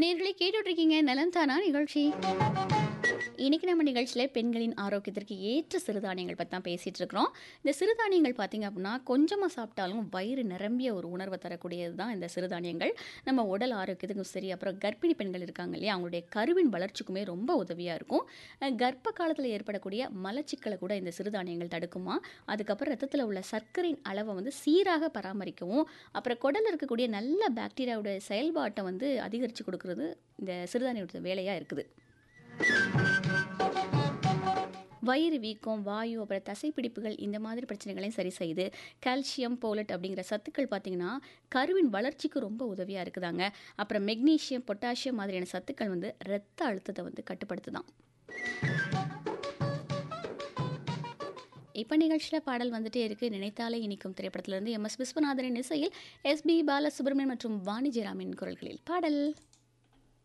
நேர்களை கேட்டுட்டு இருக்கீங்க நலம் தானா நிகழ்ச்சி இன்னைக்கு நம்ம நிகழ்ச்சியில் பெண்களின் ஆரோக்கியத்திற்கு ஏற்ற சிறுதானியங்கள் பற்றி தான் பேசிகிட்டு இருக்கிறோம் இந்த சிறுதானியங்கள் பார்த்தீங்க அப்படின்னா கொஞ்சமாக சாப்பிட்டாலும் வயிறு நிரம்பிய ஒரு உணர்வை தரக்கூடியது தான் இந்த சிறுதானியங்கள் நம்ம உடல் ஆரோக்கியத்துக்கும் சரி அப்புறம் கர்ப்பிணி பெண்கள் இருக்காங்க இல்லையா அவங்களுடைய கருவின் வளர்ச்சிக்குமே ரொம்ப உதவியாக இருக்கும் அஹ் கர்ப்ப காலத்தில் ஏற்படக்கூடிய மலச்சிக்கலை கூட இந்த சிறுதானியங்கள் தடுக்குமா அதுக்கப்புறம் ரத்தத்தில் உள்ள சர்க்கரையின் அளவை வந்து சீராக பராமரிக்கவும் அப்புறம் குடலில் இருக்கக்கூடிய நல்ல பாக்டீரியாவோட செயல்பாட்டை வந்து அதிகரித்து கொடுக்கறது இந்த சிறுதானியோட வேலையாக இருக்குது வயிறு வீக்கம் வாயு அப்புறம் தசைப்பிடிப்புகள் இந்த மாதிரி பிரச்சனைகளையும் சரி செய்யுது கால்சியம் போலட் அப்படிங்கிற சத்துக்கள் பார்த்தீங்கன்னா கருவின் வளர்ச்சிக்கு ரொம்ப உதவியாக இருக்குதாங்க அப்புறம் மெக்னீஷியம் பொட்டாசியம் மாதிரியான சத்துக்கள் வந்து இரத்த அழுத்தத்தை வந்து கட்டுப்படுத்துதான் இப்போ நிகழ்ச்சியில் பாடல் வந்துட்டே இருக்கு நினைத்தாலே இனிக்கும் திரைப்படத்திலிருந்து எம் எஸ் விஸ்வநாதனின் இசையில் எஸ்பி பாலசுப்ரமணியன் மற்றும் வாணி ஜெயராமின் குரல்களில் பாடல்